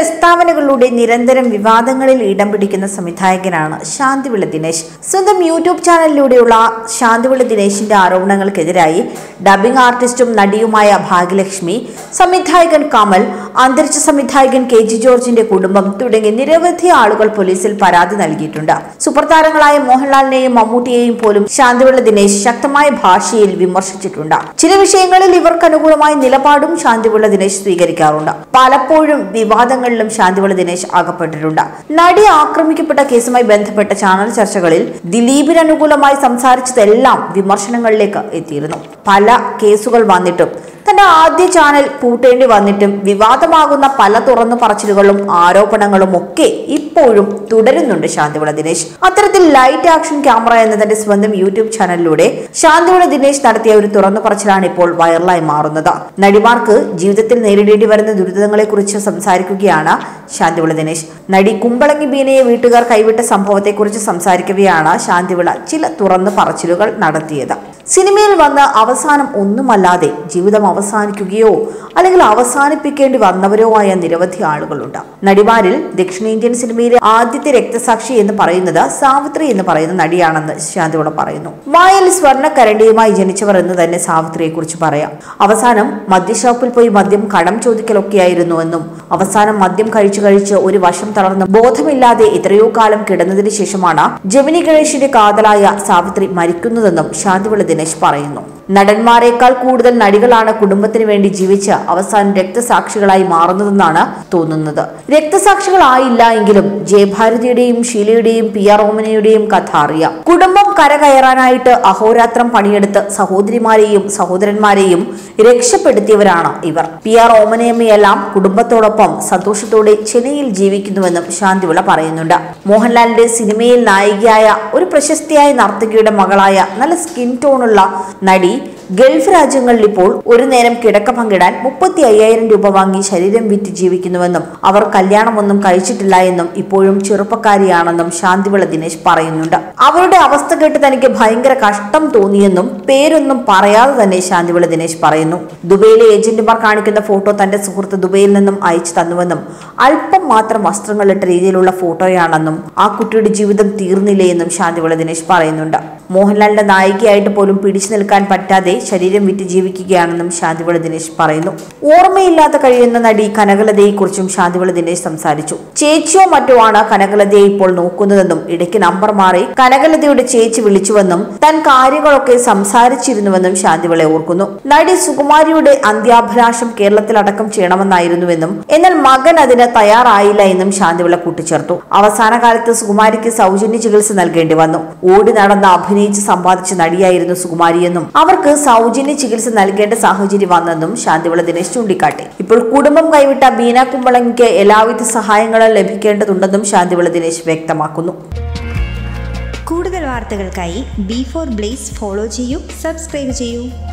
പ്രസ്താവനകളിലൂടെ നിരന്തരം വിവാദങ്ങളിൽ ഇടം പിടിക്കുന്ന സംവിധായകനാണ് ശാന്തിവിള ദിനേശ് സ്വന്തം യൂട്യൂബ് ചാനലിലൂടെയുള്ള ശാന്തിവിള ദിനേശിന്റെ ആരോപണങ്ങൾക്കെതിരായി ഡബിംഗ് ആർട്ടിസ്റ്റും നടിയുമായ ഭാഗ്യലക്ഷ്മി സംവിധായകൻ കമൽ അന്തരിച്ച സംവിധായകൻ കെ ജി ജോർജിന്റെ കുടുംബം തുടങ്ങി നിരവധി ആളുകൾ പോലീസിൽ പരാതി നൽകിയിട്ടുണ്ട് സൂപ്പർ താരങ്ങളായ മോഹൻലാലിനെയും മമ്മൂട്ടിയെയും പോലും ശാന്തിവിള ദിനേശ് ശക്തമായ ഭാഷയിൽ വിമർശിച്ചിട്ടുണ്ട് ചില വിഷയങ്ങളിൽ ഇവർക്ക് അനുകൂലമായ നിലപാടും ശാന്തിവിള ദിനേശ് സ്വീകരിക്കാറുണ്ട് പലപ്പോഴും വിവാദങ്ങളിലും ശാന്തിവിള ദിനേശ് അകപ്പെട്ടിട്ടുണ്ട് നടി ആക്രമിക്കപ്പെട്ട കേസുമായി ബന്ധപ്പെട്ട ചാനൽ ചർച്ചകളിൽ ദിലീപിന് അനുകൂലമായി സംസാരിച്ചതെല്ലാം വിമർശനങ്ങളിലേക്ക് എത്തിയിരുന്നു പല കേസുകൾ വന്നിട്ടും തന്റെ ആദ്യ ചാനൽ പൂട്ടേണ്ടി വന്നിട്ടും വിവാദമാകുന്ന പല തുറന്നു പറച്ചിലുകളും ആരോപണങ്ങളും ഒക്കെ ഇപ്പോഴും തുടരുന്നുണ്ട് ശാന്തിവിള ദിനേശ് അത്തരത്തിൽ ലൈറ്റ് ആക്ഷൻ ക്യാമറ എന്ന തന്റെ സ്വന്തം യൂട്യൂബ് ചാനലിലൂടെ ശാന്തിവിള ദിനേശ് നടത്തിയ ഒരു തുറന്നു പറച്ചിലാണ് ഇപ്പോൾ വൈറലായി മാറുന്നത് നടിമാർക്ക് ജീവിതത്തിൽ നേരിടേണ്ടി വരുന്ന ദുരിതങ്ങളെ കുറിച്ച് സംസാരിക്കുകയാണ് ശാന്തിവിള ദിനേശ് നടി കുമ്പളങ്ങി ബീനയെ വീട്ടുകാർ കൈവിട്ട സംഭവത്തെക്കുറിച്ച് സംസാരിക്കവെയാണ് ശാന്തിവിള ചില തുറന്നു പറച്ചിലുകൾ നടത്തിയത് സിനിമയിൽ വന്ന് അവസാനം ഒന്നുമല്ലാതെ ജീവിതം അവസാനിക്കുകയോ അല്ലെങ്കിൽ അവസാനിപ്പിക്കേണ്ടി വന്നവരോ ആയ നിരവധി ആളുകളുണ്ട് നടിമാരിൽ ദക്ഷിണേന്ത്യൻ സിനിമയിലെ ആദ്യത്തെ രക്തസാക്ഷി എന്ന് പറയുന്നത് സാവിത്രി എന്ന് പറയുന്ന നടിയാണെന്ന് ശാന്തിവിള പറയുന്നു വായിൽ സ്വർണ്ണക്കരണ്ടിയുമായി ജനിച്ചവർ എന്ന് തന്നെ സാവിത്രിയെ കുറിച്ച് പറയാം അവസാനം മദ്യഷോപ്പിൽ പോയി മദ്യം കടം ചോദിക്കലൊക്കെയായിരുന്നുവെന്നും അവസാനം മദ്യം കഴിച്ചു കഴിച്ച് ഒരു വശം തളർന്ന് ബോധമില്ലാതെ എത്രയോ കാലം കിടന്നതിന് ശേഷമാണ് ജമിനി ഗണേഷിന്റെ കാതലായ സാവിത്രി മരിക്കുന്നതെന്നും ശാന്തിവിള ദിനേശ് പറയുന്നു നടന്മാരെക്കാൾ കൂടുതൽ നടികളാണ് കുടുംബത്തിന് വേണ്ടി ജീവിച്ച് അവസാനം രക്തസാക്ഷികളായി മാറുന്നതെന്നാണ് തോന്നുന്നത് രക്തസാക്ഷികളായില്ല എങ്കിലും ജയഭാരതിയുടെയും ഷീലയുടെയും പി ആർ ഓമനയുടെയും കഥ അറിയാം കുടുംബം കരകയറാനായിട്ട് അഹോരാത്രം പണിയെടുത്ത് സഹോദരിമാരെയും സഹോദരന്മാരെയും രക്ഷപ്പെടുത്തിയവരാണ് ഇവർ പി ആർ ഓമനയമ്മയെല്ലാം കുടുംബത്തോടൊപ്പം സന്തോഷത്തോടെ ചെന്നൈയിൽ ജീവിക്കുന്നുവെന്നും ശാന്തിവിള പറയുന്നുണ്ട് മോഹൻലാലിന്റെ സിനിമയിൽ നായികയായ ഒരു പ്രശസ്തിയായ നർത്തകിയുടെ മകളായ നല്ല സ്കിൻ ടോണുള്ള നടി ഗൾഫ് രാജ്യങ്ങളിൽ ഇപ്പോൾ ഒരു നേരം കിടക്ക പങ്കിടാൻ മുപ്പത്തി അയ്യായിരം രൂപ വാങ്ങി ശരീരം വിറ്റ് ജീവിക്കുന്നുവെന്നും അവർ കല്യാണമൊന്നും കഴിച്ചിട്ടില്ല എന്നും ഇപ്പോഴും ചെറുപ്പക്കാരിയാണെന്നും ശാന്തിവിള ദിനേശ് പറയുന്നുണ്ട് അവരുടെ അവസ്ഥ കേട്ട് തനിക്ക് ഭയങ്കര കഷ്ടം തോന്നിയെന്നും പേരൊന്നും പറയാതെ തന്നെ ശാന്തിവിള ദിനേശ് പറയുന്നു ദുബൈയിലെ ഏജന്റുമാർ കാണിക്കുന്ന ഫോട്ടോ തന്റെ സുഹൃത്ത് ദുബൈയിൽ നിന്നും അയച്ചു തന്നുവെന്നും അല്പം മാത്രം വസ്ത്രങ്ങളിട്ട രീതിയിലുള്ള ഫോട്ടോയാണെന്നും ആ കുട്ടിയുടെ ജീവിതം തീർന്നില്ലേ എന്നും ശാന്തിവിള ദിനേശ് പറയുന്നുണ്ട് മോഹൻലാലിന്റെ നായികയായിട്ട് പോലും പിടിച്ചു നിൽക്കാൻ പറ്റാതെ ശരീരം വിറ്റ് ജീവിക്കുകയാണെന്നും ശാന്തിവിള ദിനേശ് പറയുന്നു ഓർമ്മയില്ലാതെ കഴിയുന്ന നടി കനകലതയെക്കുറിച്ചും ശാന്തിവിള ദിനേശ് സംസാരിച്ചു ചേച്ചിയോ മറ്റോ ആണ് കനകലതയെ ഇപ്പോൾ നോക്കുന്നതെന്നും ഇടയ്ക്ക് നമ്പർ മാറി കനകലതയുടെ ചേച്ചി വിളിച്ചുവെന്നും താൻ കാര്യങ്ങളൊക്കെ സംസാരിച്ചിരുന്നുവെന്നും ശാന്തിവിള ഓർക്കുന്നു നടി സുകുമാരിയുടെ അന്ത്യാഭിലാഷം കേരളത്തിലടക്കം ചെയ്യണമെന്നായിരുന്നുവെന്നും എന്നാൽ മകൻ അതിന് തയ്യാറായില്ല എന്നും ശാന്തിവിള കൂട്ടിച്ചേർത്തു അവസാന കാലത്ത് സുകുമാരിക്ക് സൗജന്യ ചികിത്സ നൽകേണ്ടി വന്നു ഓടി നടന്ന് അഭിനയിച്ച് സമ്പാദിച്ച നടിയായിരുന്നു സുകുമാരിയെന്നും അവർക്ക് സൗജന്യ ചികിത്സ നൽകേണ്ട സാഹചര്യം വന്നെന്നും ശാന്തിവിള ദിനേശ് ചൂണ്ടിക്കാട്ടി ഇപ്പോൾ കുടുംബം കൈവിട്ട ബീന കുമ്പളങ്ങിക്ക് എല്ലാവിധ സഹായങ്ങളും ലഭിക്കേണ്ടതുണ്ടെന്നും ശാന്തിവിള ദിനേശ് വ്യക്തമാക്കുന്നു കൂടുതൽ വാർത്തകൾക്കായി ബി ഫോർ ബ്ലേസ് ഫോളോ ചെയ്യൂ സബ്സ്ക്രൈബ് ചെയ്യൂ